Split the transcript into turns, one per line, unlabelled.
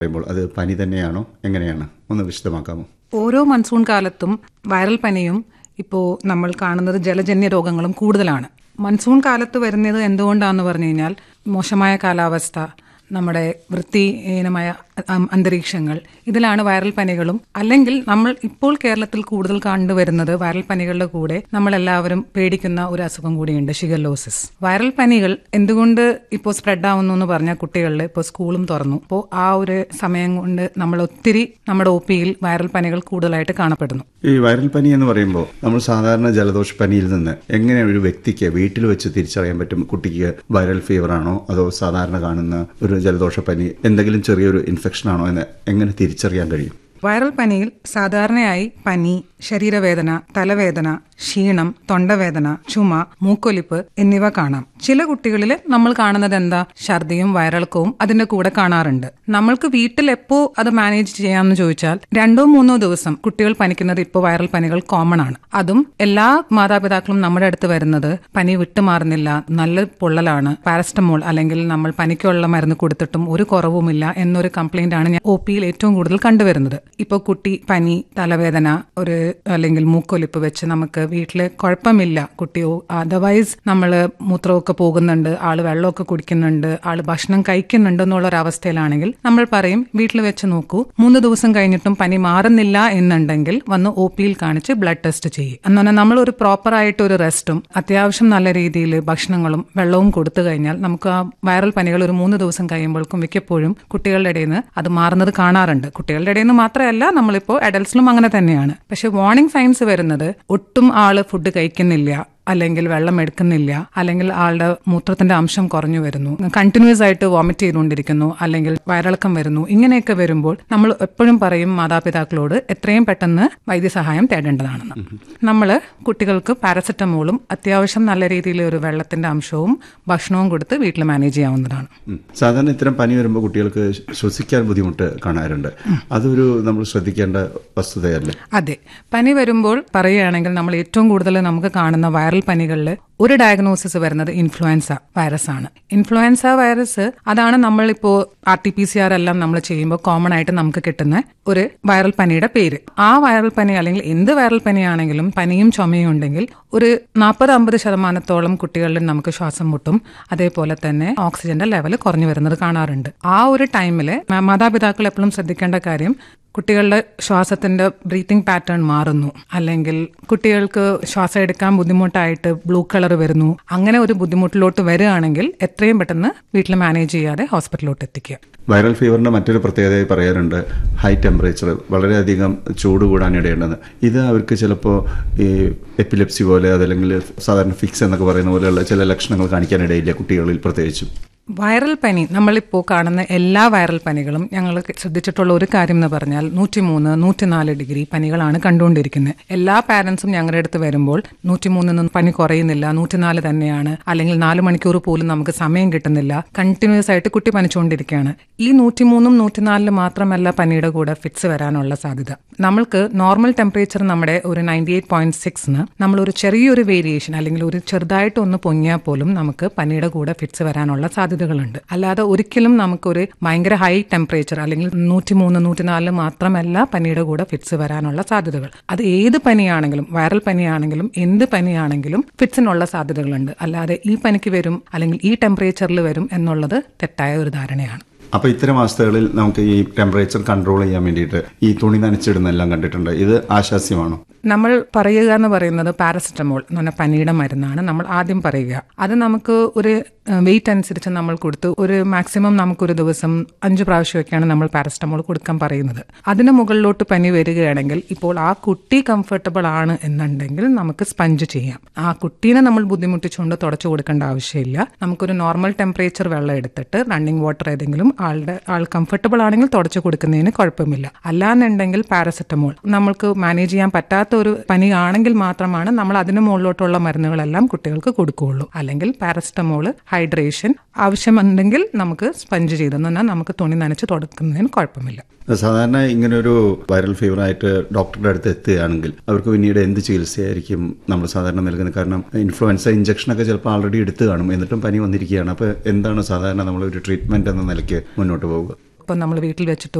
പറയുമ്പോൾ അത് പനി തന്നെയാണോ എങ്ങനെയാണ് ഒന്ന് വിശദമാക്കാമോ
ഓരോ മൺസൂൺ കാലത്തും വൈറൽ പനിയും ഇപ്പോൾ നമ്മൾ കാണുന്നത് ജലജന്യ രോഗങ്ങളും കൂടുതലാണ് മൺസൂൺ കാലത്ത് വരുന്നത് എന്തുകൊണ്ടാണെന്ന് പറഞ്ഞു കഴിഞ്ഞാൽ മോശമായ കാലാവസ്ഥ നമ്മുടെ വൃത്തിഹീനമായ അം- അന്തരീക്ഷങ്ങൾ ഇതിലാണ് വൈറൽ പനികളും അല്ലെങ്കിൽ നമ്മൾ ഇപ്പോൾ കേരളത്തിൽ കൂടുതൽ കണ്ടുവരുന്നത് വൈറൽ പനികളുടെ കൂടെ നമ്മൾ എല്ലാവരും പേടിക്കുന്ന ഒരു അസുഖം കൂടിയുണ്ട് ഷിഗല്ലോസിസ് വൈറൽ പനികൾ എന്തുകൊണ്ട് ഇപ്പോൾ സ്പ്രെഡ് ആവുന്നു എന്ന് പറഞ്ഞാൽ കുട്ടികളിൽ ഇപ്പോൾ സ്കൂളും തുറന്നു അപ്പോൾ ആ ഒരു സമയം കൊണ്ട് നമ്മൾ ഒത്തിരി നമ്മുടെ ഒ പിയിൽ വൈറൽ പനികൾ കൂടുതലായിട്ട് കാണപ്പെടുന്നു
ഈ വൈറൽ പനി എന്ന് പറയുമ്പോൾ നമ്മൾ സാധാരണ ജലദോഷ പനിയിൽ നിന്ന് എങ്ങനെ ഒരു വ്യക്തിക്ക് വീട്ടിൽ വെച്ച് തിരിച്ചറിയാൻ പറ്റും കുട്ടിക്ക് വൈറൽ ഫീവർ ആണോ അതോ സാധാരണ കാണുന്ന ഒരു ജലദോഷ പനി എന്തെങ്കിലും ചെറിയൊരു ഇൻഫെക്ഷൻ ആണോ എന്ന് എങ്ങനെ തിരിച്ചറിയാൻ കഴിയും
വൈറൽ പനിയിൽ സാധാരണയായി പനി ശരീരവേദന തലവേദന ക്ഷീണം തൊണ്ടവേദന ചുമ മൂക്കൊലിപ്പ് എന്നിവ കാണാം ചില കുട്ടികളിൽ നമ്മൾ കാണുന്നത് എന്താ ഛർദിയും വയറിളക്കവും അതിന്റെ കൂടെ കാണാറുണ്ട് നമ്മൾക്ക് വീട്ടിൽ എപ്പോ അത് മാനേജ് ചെയ്യാമെന്ന് ചോദിച്ചാൽ രണ്ടോ മൂന്നോ ദിവസം കുട്ടികൾ പനിക്കുന്നത് ഇപ്പോൾ വൈറൽ പനികൾ കോമൺ ആണ് അതും എല്ലാ മാതാപിതാക്കളും നമ്മുടെ അടുത്ത് വരുന്നത് പനി വിട്ടുമാറുന്നില്ല നല്ല പൊള്ളലാണ് പാരസ്റ്റമോൾ അല്ലെങ്കിൽ നമ്മൾ പനിക്കുള്ള മരുന്ന് കൊടുത്തിട്ടും ഒരു കുറവുമില്ല എന്നൊരു കംപ്ലൈന്റ് ആണ് ഞാൻ ഒ പിയിൽ ഏറ്റവും കൂടുതൽ കണ്ടുവരുന്നത് ഇപ്പോൾ കുട്ടി പനി തലവേദന ഒരു അല്ലെങ്കിൽ മൂക്കൊലിപ്പ് വെച്ച് നമുക്ക് വീട്ടില് കുഴപ്പമില്ല കുട്ടി അതർവൈസ് നമ്മൾ മൂത്രമൊക്കെ പോകുന്നുണ്ട് ആള് വെള്ളമൊക്കെ കുടിക്കുന്നുണ്ട് ആള് ഭക്ഷണം കഴിക്കുന്നുണ്ട് എന്നുള്ള ഒരു അവസ്ഥയിലാണെങ്കിൽ നമ്മൾ പറയും വീട്ടിൽ വെച്ച് നോക്കൂ മൂന്ന് ദിവസം കഴിഞ്ഞിട്ടും പനി മാറുന്നില്ല എന്നുണ്ടെങ്കിൽ വന്ന് ഒ പിയിൽ കാണിച്ച് ബ്ലഡ് ടെസ്റ്റ് ചെയ്യും എന്ന് പറഞ്ഞാൽ നമ്മൾ ഒരു പ്രോപ്പർ ആയിട്ട് ഒരു റെസ്റ്റും അത്യാവശ്യം നല്ല രീതിയിൽ ഭക്ഷണങ്ങളും വെള്ളവും കൊടുത്തു കഴിഞ്ഞാൽ നമുക്ക് ആ വൈറൽ പനികൾ ഒരു മൂന്ന് ദിവസം കഴിയുമ്പോഴേക്കും മിക്കപ്പോഴും കുട്ടികളുടെ ഇടയിൽ നിന്ന് അത് മാറുന്നത് കാണാറുണ്ട് കുട്ടികളുടെ ഇടയിൽ നിന്ന് മാത്രമല്ല നമ്മളിപ്പോൾ അഡൽട്സിലും അങ്ങനെ തന്നെയാണ് പക്ഷെ വാർണിംഗ് സൈൻസ് വരുന്നത് ഒട്ടും ആള് ഫുഡ് കഴിക്കുന്നില്ല അല്ലെങ്കിൽ വെള്ളം എടുക്കുന്നില്ല അല്ലെങ്കിൽ ആളുടെ മൂത്രത്തിന്റെ അംശം കുറഞ്ഞു വരുന്നു കണ്ടിന്യൂസ് ആയിട്ട് വോമിറ്റ് ചെയ്തുകൊണ്ടിരിക്കുന്നു അല്ലെങ്കിൽ വയറിളക്കം വരുന്നു ഇങ്ങനെയൊക്കെ വരുമ്പോൾ നമ്മൾ എപ്പോഴും പറയും മാതാപിതാക്കളോട് എത്രയും പെട്ടെന്ന് വൈദ്യസഹായം തേടേണ്ടതാണെന്ന് നമ്മൾ കുട്ടികൾക്ക് പാരസെറ്റമോളും അത്യാവശ്യം നല്ല രീതിയിൽ ഒരു വെള്ളത്തിന്റെ അംശവും ഭക്ഷണവും കൊടുത്ത് വീട്ടിൽ മാനേജ് ചെയ്യാവുന്നതാണ്
ഉം. സാധാരണ ഇത്തരം പനി വരുമ്പോൾ കുട്ടികൾക്ക് ശ്വസിക്കാൻ ബുദ്ധിമുട്ട് കാണാറുണ്ട് അതൊരു നമ്മൾ ശ്രദ്ധിക്കേണ്ട വസ്തുതയല്ലേ
അതെ പനി വരുമ്പോൾ പറയുകയാണെങ്കിൽ നമ്മൾ ഏറ്റവും കൂടുതൽ നമുക്ക് കാണുന്ന വൈറൽ പനികളിൽ ഒരു ഡയഗ്നോസിസ് വരുന്നത് ഇൻഫ്ലുവൻസ വൈറസ് ആണ് ഇൻഫ്ലുവൻസ വൈറസ് അതാണ് നമ്മളിപ്പോ R T P C R എല്ലാം നമ്മൾ ചെയ്യുമ്പോൾ കോമൺ ആയിട്ട് നമുക്ക് കിട്ടുന്ന ഒരു വൈറൽ പനിയുടെ പേര് ആ വൈറൽ പനി അല്ലെങ്കിൽ എന്ത് വൈറൽ പനിയാണെങ്കിലും പനിയും ചുമയും ഉണ്ടെങ്കിൽ ഒരു നാൽപ്പത് അമ്പത് ശതമാനത്തോളം കുട്ടികളിൽ നമുക്ക് ശ്വാസം മുട്ടും അതേപോലെ തന്നെ ഓക്സിജന്റെ ലെവൽ കുറഞ്ഞു വരുന്നത് കാണാറുണ്ട് ആ ഒരു ടൈമിൽ മാതാപിതാക്കൾ എപ്പോഴും ശ്രദ്ധിക്കേണ്ട കാര്യം കുട്ടികളുടെ ശ്വാസത്തിന്റെ ബ്രീത്തിങ് പാറ്റേൺ മാറുന്നു അല്ലെങ്കിൽ കുട്ടികൾക്ക് ശ്വാസം എടുക്കാൻ ബുദ്ധിമുട്ടായിട്ട് ബ്ലൂ കളർ വരുന്നു അങ്ങനെ ഒരു ബുദ്ധിമുട്ടിലോട്ട് വരികയാണെങ്കിൽ എത്രയും പെട്ടെന്ന് വീട്ടിൽ മാനേജ് ചെയ്യാതെ ഹോസ്പിറ്റലിലോട്ട് എത്തിക്കുക
വൈറൽ ഫീവറിന്റെ മറ്റൊരു പ്രത്യേകതയായി പറയാറുണ്ട് ഹൈ ടെമ്പറേച്ചർ വളരെയധികം ചൂട് കൂടാൻ ഇടയുണ്ടെന്ന് ഇത് അവർക്ക് ചിലപ്പോൾ ഈ എപ്പിലെപ്സി പോലെ അതല്ലെങ്കിൽ സാധാരണ ഫിക്സ് എന്നൊക്കെ പറയുന്ന പോലെയുള്ള ചില ലക്ഷണങ്ങൾ കാണിക്കാനിടയില്ല കുട്ടികളിൽ പ്രത്യേകിച്ചും
വൈറൽ പനി നമ്മളിപ്പോൾ കാണുന്ന എല്ലാ വൈറൽ പനികളും ഞങ്ങൾ ശ്രദ്ധിച്ചിട്ടുള്ള ഒരു കാര്യം എന്ന് പറഞ്ഞാൽ നൂറ്റിമൂന്ന് നൂറ്റിനാല് ഡിഗ്രി പനികളാണ് കണ്ടുകൊണ്ടിരിക്കുന്നത് എല്ലാ പാരന്റ്സും ഞങ്ങളുടെ അടുത്ത് വരുമ്പോൾ നൂറ്റിമൂന്നിൽ പനി കുറയുന്നില്ല നൂറ്റിനാല് തന്നെയാണ് അല്ലെങ്കിൽ നാല് മണിക്കൂർ പോലും നമുക്ക് സമയം കിട്ടുന്നില്ല കണ്ടിന്യൂസ് ആയിട്ട് കുട്ടി പനിച്ചുകൊണ്ടിരിക്കുകയാണ് ഈ നൂറ്റിമൂന്നും നൂറ്റിനാലില് മാത്രമല്ല പനിയുടെ കൂടെ ഫിറ്റ്സ് വരാനുള്ള സാധ്യത നമ്മൾക്ക് നോർമൽ ടെമ്പറേച്ചർ നമ്മുടെ ഒരു നയൻറ്റി എയ്റ്റ് പോയിന്റ് സിക്സിന് നമ്മൾ ഒരു ചെറിയൊരു വേരിയേഷൻ അല്ലെങ്കിൽ ഒരു ചെറുതായിട്ട് ഒന്ന് പൊങ്ങിയാൽ പോലും നമുക്ക് പനിയുടെ കൂടെ ഫിറ്റ്സ് വരാനുള്ള സാധ്യതകളുണ്ട് അല്ലാതെ ഒരിക്കലും നമുക്കൊരു ഭയങ്കര ഹൈ ടെമ്പറേച്ചർ അല്ലെങ്കിൽ നൂറ്റിമൂന്ന് നൂറ്റിനാലില് മാത്രമല്ല പനിയുടെ കൂടെ ഫിറ്റ്സ് വരാനുള്ള സാധ്യതകൾ അത് ഏത് പനിയാണെങ്കിലും വൈറൽ പനിയാണെങ്കിലും എന്ത് പനിയാണെങ്കിലും ഫിറ്റ്സിനുള്ള സാധ്യതകളുണ്ട് അല്ലാതെ ഈ പനിക്ക് വരും അല്ലെങ്കിൽ ഈ ടെമ്പറേച്ചറിൽ വരും എന്നുള്ളത് തെറ്റായ ഒരു ധാരണയാണ്
അപ്പോൾ ഇത്തരം അവസ്ഥകളിൽ നമുക്ക് ഈ ടെമ്പറേച്ചർ കൺട്രോൾ ചെയ്യാൻ വേണ്ടിയിട്ട് ഈ തുണി നനച്ചിടുന്നെല്ലാം കണ്ടിട്ടുണ്ട് ഇത് ആശാസ്യമാണോ
നമ്മൾ പറയുക എന്ന് പറയുന്നത് പാരസെറ്റമോൾ എന്ന് പറഞ്ഞാൽ പനിയുടെ മരുന്നാണ് നമ്മൾ ആദ്യം പറയുക അത് നമുക്ക് ഒരു വെയിറ്റ് അനുസരിച്ച് നമ്മൾ കൊടുത്ത് ഒരു മാക്സിമം നമുക്കൊരു ദിവസം അഞ്ച് പ്രാവശ്യമൊക്കെയാണ് നമ്മൾ പാരസെറ്റമോൾ കൊടുക്കാൻ പറയുന്നത് അതിന് മുകളിലോട്ട് പനി വരികയാണെങ്കിൽ ഇപ്പോൾ ആ കുട്ടി കംഫർട്ടബിൾ ആണ് എന്നുണ്ടെങ്കിൽ നമുക്ക് സ്പഞ്ച് ചെയ്യാം ആ കുട്ടീനെ നമ്മൾ ബുദ്ധിമുട്ടിച്ചുകൊണ്ട് തുടച്ചു കൊടുക്കേണ്ട ആവശ്യമില്ല നമുക്കൊരു നോർമൽ ടെമ്പറേച്ചർ വെള്ളം എടുത്തിട്ട് റണ്ണിങ് വാട്ടർ ഏതെങ്കിലും ആളുടെ ആൾ കംഫർട്ടബിൾ ആണെങ്കിൽ തുടച്ചു കൊടുക്കുന്നതിന് കുഴപ്പമില്ല അല്ലാന്നുണ്ടെങ്കിൽ പാരസെറ്റമോൾ നമ്മൾക്ക് മാനേജ് ചെയ്യാൻ പറ്റാത്ത ഒരു പനി ആണെങ്കിൽ മാത്രമാണ് നമ്മൾ അതിന് മുകളിലോട്ടുള്ള മരുന്നുകളെല്ലാം കുട്ടികൾക്ക് കൊടുക്കുകയുള്ളൂ അല്ലെങ്കിൽ പാരസെറ്റമോൾ ഹൈഡ്രേഷൻ ആവശ്യമുണ്ടെങ്കിൽ നമുക്ക് സ്പഞ്ച് ചെയ്തെന്ന് പറഞ്ഞാൽ നമുക്ക് തുണി നനച്ച് തുടക്കുന്നതിന് കുഴപ്പമില്ല
സാധാരണ ഇങ്ങനെ ഒരു വൈറൽ ഫീവർ ആയിട്ട് ഡോക്ടറുടെ അടുത്ത് എത്തുകയാണെങ്കിൽ അവർക്ക് പിന്നീട് എന്ത് ചികിത്സയായിരിക്കും നമ്മൾ സാധാരണ നൽകുന്നത് കാരണം ഇൻഫ്ലുവൻസ ഇഞ്ചക്ഷനൊക്കെ ചിലപ്പോൾ ആൾറെഡി എടുത്തു കാണും എന്നിട്ടും പനി വന്നിരിക്കുകയാണ് അപ്പോൾ എന്താണ് സാധാരണ നമ്മൾ ഒരു ട്രീറ്റ്മെന്റ് എന്ന നിലയ്ക്ക് മുന്നോട്ട് പോവുക
ഇപ്പം നമ്മൾ വീട്ടിൽ വെച്ചിട്ട്